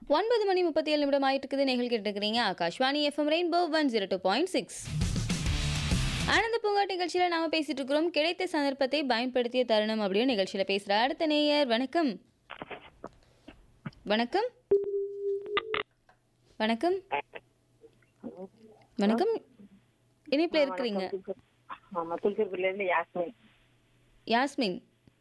ஒன்பது மணி முப்பத்தி ஏழு நிமிடம் ஆயிட்டு இருக்குது நிகழ் கேட்டுருக்கிறீங்க Akashvani FM rainbow one zero two point six ஆனந்த பூங்கா நிகழ்ச்சியில் நாம பேசிட்டு இருக்கிறோம் கிடைத்த சந்தர்ப்பத்தை பயன்படுத்திய தருணம் அப்படின்னு நிகழ்ச்சியில் பேசுகிற அடுத்த நேயர் வணக்கம் வணக்கம் வணக்கம் வணக்கம் இணைப்பில் இருக்கிறீங்க ஆமா துல்கர்புரில இருந்து யாஸ்மின் யாஸ்மின்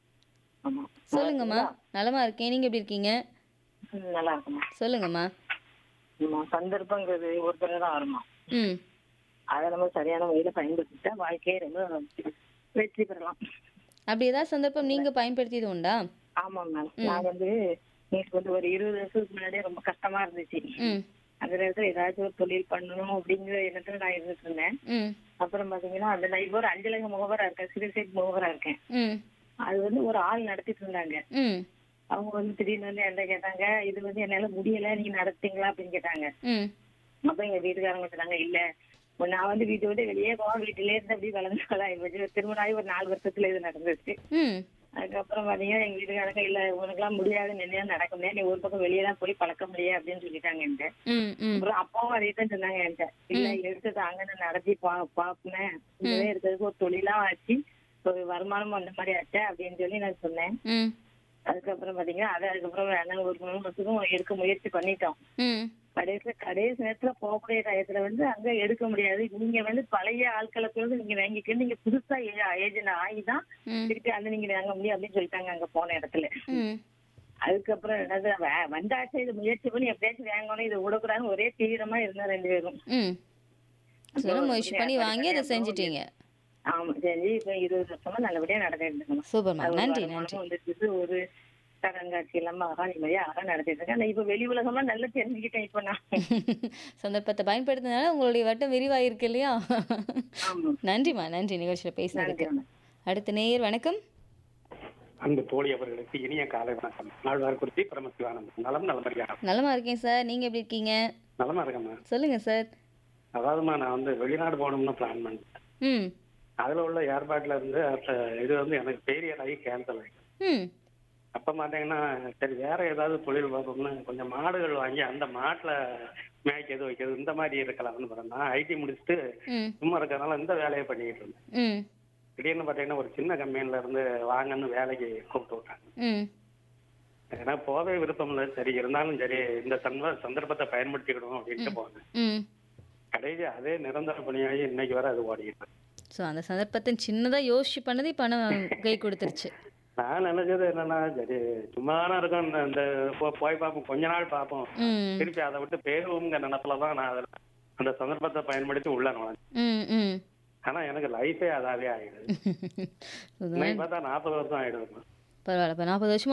ஆமா சொல்லுங்கம்மா நலமா இருக்கேன் நீங்க எப்படி இருக்கீங்க ம், நல்லா இருக்குமா சொல்லுங்கம்மா ஆமா சந்தர்ப்பங்கிறது ஒரு தடவை தான் வருமா ம் அதை நம்ம சரியான முறையில பயன்படுத்திட்டா வாழ்க்கையை ரொம்ப வெற்றி பெறலாம் அப்படி ஏதாவது சந்தர்ப்பம் நீங்க பயன்படுத்தியது உண்டா ஆமா மேம் நான் வந்து எனக்கு வந்து ஒரு இருபது வருஷத்துக்கு முன்னாடியே ரொம்ப கஷ்டமா இருந்துச்சு ம் அந்த நேரத்துல ஏதாச்சும் ஒரு தொழில் பண்ணணும் அப்படிங்கிற எண்ணத்துல நான் இருந்துட்டு இருந்தேன் ம் அப்புறம் பாத்தீங்கன்னா அந்த நான் இப்போ ஒரு அஞ்சலக முகவரா இருக்கேன் சிறுசேட் முகவரா இருக்கேன் ம் அது வந்து ஒரு ஆள் நடத்திட்டு இருந்தாங்க ம் அவங்க வந்து திடீர்னு வந்து என்ன கேட்டாங்க இது வந்து என்னால முடியல நீங்க நடத்தீங்களா அப்படின்னு கேட்டாங்க ம் அப்ப எங்க வீட்டுக்காரங்க சொன்னாங்க இல்ல இப்ப நான் வந்து வீட்டை விட்டு வெளியே போவோம் வீட்டிலே இருந்து அப்படி வளர்ந்து திருமணம் ஆகி ஒரு நாலு வருஷத்துல இது நடந்துச்சு ம் அதுக்கப்புறம் பாத்தீங்கன்னா எங்க வீட்டுக்காரங்க இல்ல உனக்கெல்லாம் முடியாது நினையா நடக்க முடியாது நீ ஒரு பக்கம் வெளியே தான் போய் பழக்க முடியாது அப்படின்னு சொல்லிட்டாங்க என்கிட்ட ம் ம் அப்புறம் அப்பாவும் அதே தான் சொன்னாங்க என்கிட்ட இல்ல எடுத்து தாங்க நான் நடத்தி பா பாப்பேன் இதுவே இருக்கிறதுக்கு ஒரு தொழிலா ஆச்சு ஒரு வருமானம் அந்த மாதிரி ஆச்சு அப்படின்னு சொல்லி நான் சொன்னேன் ம் அதுக்கப்புறம் பாத்தீங்கன்னா அது அதுக்கப்புறம் வேணாம் ஒரு மூணு வருஷத்துக்கும் எடுக்க முயற்சி பண்ணிட்டோம் ம் கடைசியில கடைசி நேரத்துல போகக்கூடிய டயத்துல வந்து அங்க எடுக்க முடியாது நீங்க வந்து பழைய ஆட்களை கூட நீங்க வாங்கிக்க நீங்க புதுசா ஏஜென்ட் ஆகிதான் ம் திருப்பி அந்த நீங்க வாங்க முடியும் அப்படின்னு சொல்லிட்டாங்க அங்க போன இடத்துல ம் அதுக்கப்புறம் என்னது வே- வந்தாச்சு இது முயற்சி பண்ணி எப்படியாச்சும் வாங்கணும் இதை விடக்கூடாதுன்னு ஒரே தீவிரமா இருந்தா ரெண்டு பேரும் ம் சொல்ல முயற்சி பண்ணி வாங்கி அதை செஞ்சிட்டீங்க ஆமா செஞ்சு இப்ப இருபது வருஷமா நல்லபடியா நடந்துட்டு இருக்கணும் சூப்பர்மா அது ஒரு நன்றி வருமானமும் நன்றி வந்துருச்சு ஒரு கடங்காட்சி இல்லாம அழகா நிம்மதியா அழகா நடத்திட்டு இருக்கேன் நான் இப்ப வெளி உலகமா நல்லா தெரிஞ்சுக்கிட்டேன் இப்ப நான் சந்தர்ப்பத்தை பயன்படுத்தினால உங்களுடைய வட்டம் விரிவாயிருக்கு இல்லையா ஆமா நன்றிம்மா நன்றி நிகழ்ச்சியில் பேசினதுக்கு நன்றி அடுத்த நேயர் வணக்கம் அன்பு தோழி அவர்களுக்கு இனிய காலை வணக்கம் நால்வார் குறிச்சி பரமசிவானந்தம் நலம் நலமறியா நலமா இருக்கேன் சார் நீங்க எப்படி இருக்கீங்க நலமா இருக்கம்மா சொல்லுங்க சார் அதாவதுமா நான் வந்து வெளிநாடு போகணும்னு பிளான் பண்ணேன் ம் அதுல உள்ள ஏற்பாட்டுல இருந்து அந்த இது வந்து எனக்கு ஃபெயிலியர் ஆகி கேன்சல் ஆகிடும் ம் அப்ப மாட்டீங்கன்னா சரி வேற ஏதாவது தொழில் பார்ப்போம்னு கொஞ்சம் மாடுகள் வாங்கி அந்த மாட்டுல மேய்க்கிறது வைக்கிறது இந்த மாதிரி இருக்கலாம்னு பார்த்தேன் நான் ஐடி முடிச்சுட்டு ம் சும்மா இருக்கிறதுனால இந்த வேலையை பண்ணிக்கிட்டு இருந்தேன் ம் திடீர்னு பார்த்தீங்கன்னா ஒரு சின்ன கம்பெனில இருந்து வாங்கன்னு வேலைக்கு கூப்பிட்டு விட்டாங்க ம் ஏன்னா போவே விருப்பம் இல்லை சரி இருந்தாலும் சரி இந்த சந்த சந்தர்ப்பத்தை பயன்படுத்திக்கணும் அப்படின்ட்டு போனேன் ம் கடைசி அதே நிரந்தர பணியாகி இன்னைக்கு வரை அது ஓடிக்கிட்டு இருக்கு. ஸோ அந்த சந்தர்ப்பத்தை சின்னதாக யோசிச்சு பண்ணது பணம் கை கொடுத்துருச்சு நான் நினைச்சது என்னன்னா சரி சும்மா தானே இருக்கும் இந்த- இந்த போ- போய் பார்ப்போம் கொஞ்ச நாள் பார்ப்போம் ம் திருப்பி அதை விட்டு பேருவோங்கிற நினப்புல தான் நான் அதில் அந்த சந்தர்ப்பத்தை பயன்படுத்தி உள்ள நுழைஞ்சேன் ம் ம் ஆனா எனக்கு லைஃபே அதாவே ஆயிடுது இன்னைக்கு பார்த்தா நாற்பது வருஷம் ஆயிடுது பரவாயில்ல இப்போ நாற்பது வருஷமா